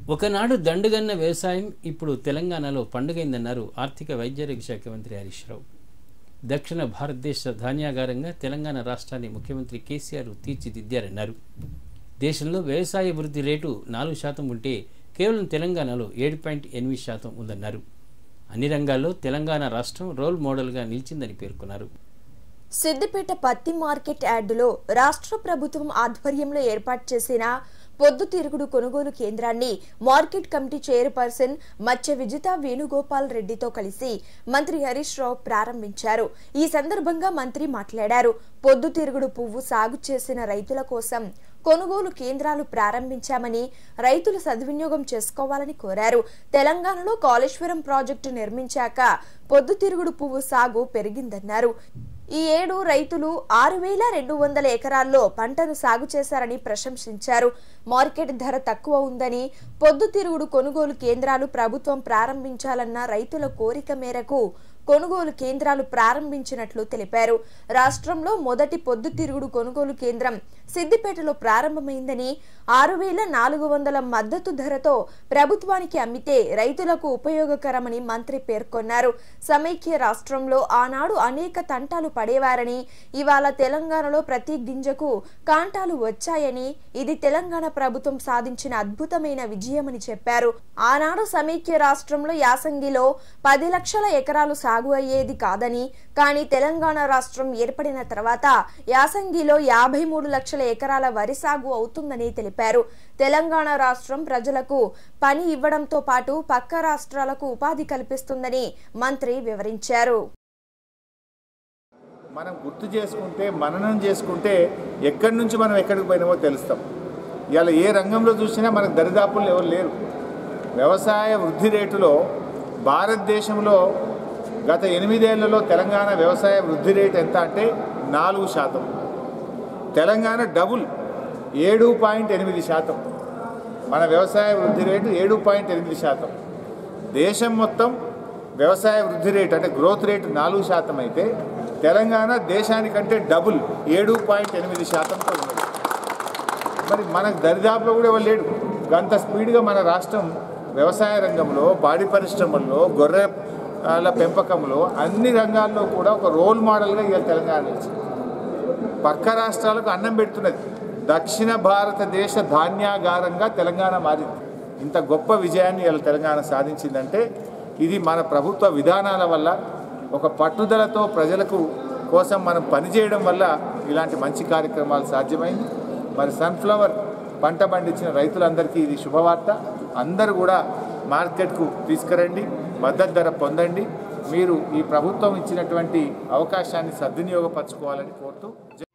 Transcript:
ఒకనాడు దండుగన్న వ్యవసాయం ఇప్పుడు తెలంగాణలో పండుగైందన్నారు ఆర్థిక వైద్యారోగ్య శాఖ మంత్రి హరీష్ రావు దక్షిణ భారతదేశ ధాన్యాగారంగా తెలంగాణ రాష్ట్రాన్ని ముఖ్యమంత్రి కేసీఆర్ తీర్చిదిద్దారన్నారు దేశంలో వ్యవసాయ వృద్ధి రేటు నాలుగు శాతం ఉంటే కేవలం తెలంగాణలో ఏడు పాయింట్ ఎనిమిది శాతం ఉందన్నారు అన్ని రంగాల్లో తెలంగాణ రాష్ట్రం రోల్ మోడల్గా నిలిచిందని పేర్కొన్నారు సిద్దిపేట పత్తి మార్కెట్ యార్డులో రాష్ట్ర ప్రభుత్వం ఆధ్వర్యంలో ఏర్పాటు చేసిన పొద్దుతిరుగుడు కొనుగోలు కేంద్రాన్ని మార్కెట్ కమిటీ చైర్పర్సన్ మత్స్య విజిత వేణుగోపాల్ రెడ్డితో కలిసి మంత్రి హరీష్ రావు ప్రారంభించారు ఈ సందర్భంగా మంత్రి మాట్లాడారు పొద్దుతిరుగుడు పువ్వు సాగు చేసిన రైతుల కోసం కొనుగోలు కేంద్రాలు ప్రారంభించామని రైతులు సద్వినియోగం చేసుకోవాలని కోరారు తెలంగాణలో కాళేశ్వరం ప్రాజెక్టు నిర్మించాక పొద్దుతిరుగుడు పువ్వు సాగు పెరిగిందన్నారు ఈ ఏడు రైతులు ఆరు వేల రెండు వందల ఎకరాల్లో పంటను సాగు చేశారని ప్రశంసించారు మార్కెట్ ధర తక్కువ ఉందని పొద్దుతిరుగుడు కొనుగోలు కేంద్రాలు ప్రభుత్వం ప్రారంభించాలన్న రైతుల కోరిక మేరకు కొనుగోలు కేంద్రాలు ప్రారంభించినట్లు తెలిపారు రాష్ట్రంలో మొదటి పొద్దుతిరుగుడు కొనుగోలు కేంద్రం సిద్దిపేటలో ప్రారంభమైందని ఆరు వేల నాలుగు వందల మద్దతు ధరతో ప్రభుత్వానికి అమ్మితే రైతులకు ఉపయోగకరమని మంత్రి పేర్కొన్నారు సమైక్య రాష్ట్రంలో ఆనాడు అనేక తంటాలు పడేవారని ఇవాళ తెలంగాణలో ప్రతి గింజకు కాంటాలు వచ్చాయని ఇది తెలంగాణ ప్రభుత్వం సాధించిన అద్భుతమైన విజయమని చెప్పారు ఆనాడు సమైక్య రాష్ట్రంలో యాసంగిలో పది లక్షల ఎకరాలు సాగు అయ్యేది కాదని కానీ తెలంగాణ రాష్ట్రం ఏర్పడిన తర్వాత యాసంగిలో యాభై మూడు లక్షల ఎకరాల వరి సాగు అవుతుందని తెలిపారు తెలంగాణ రాష్ట్రం ప్రజలకు పని ఇవ్వడంతో పాటు పక్క రాష్ట్రాలకు ఉపాధి కల్పిస్తుందని మంత్రి వివరించారు మనం గుర్తు చేసుకుంటే మననం చేసుకుంటే ఎక్కడి నుంచి మనం ఎక్కడికి పోయినామో తెలుస్తాం ఇవాళ ఏ రంగంలో చూసినా మనకు దరిదాపులు ఎవరు లేరు వ్యవసాయ వృద్ధి రేటులో భారతదేశంలో గత ఎనిమిదేళ్లలో తెలంగాణ వ్యవసాయ వృద్ధి రేటు ఎంత అంటే నాలుగు శాతం తెలంగాణ డబుల్ ఏడు పాయింట్ ఎనిమిది శాతం మన వ్యవసాయ వృద్ధి రేటు ఏడు పాయింట్ ఎనిమిది శాతం దేశం మొత్తం వ్యవసాయ వృద్ధి రేటు అంటే గ్రోత్ రేటు నాలుగు శాతం అయితే తెలంగాణ దేశానికంటే డబుల్ ఏడు పాయింట్ ఎనిమిది శాతంతో ఉన్నది మరి మనకు దరిదాపులో కూడా ఎవరు లేడు అంత స్పీడ్గా మన రాష్ట్రం వ్యవసాయ రంగంలో పాడి పరిశ్రమల్లో గొర్రెల పెంపకంలో అన్ని రంగాల్లో కూడా ఒక రోల్ మోడల్గా ఇవాళ తెలంగాణ నిలిచింది పక్క రాష్ట్రాలకు అన్నం పెడుతున్నది దక్షిణ భారతదేశ ధాన్యాగారంగా తెలంగాణ మారింది ఇంత గొప్ప విజయాన్ని ఇలా తెలంగాణ సాధించిందంటే ఇది మన ప్రభుత్వ విధానాల వల్ల ఒక పట్టుదలతో ప్రజలకు కోసం మనం పనిచేయడం వల్ల ఇలాంటి మంచి కార్యక్రమాలు సాధ్యమైంది మరి సన్ఫ్లవర్ పంట పండించిన రైతులందరికీ ఇది శుభవార్త అందరూ కూడా మార్కెట్కు తీసుకురండి మద్దతు ధర పొందండి మీరు ఈ ప్రభుత్వం ఇచ్చినటువంటి అవకాశాన్ని సద్వినియోగపరచుకోవాలని కోరుతూ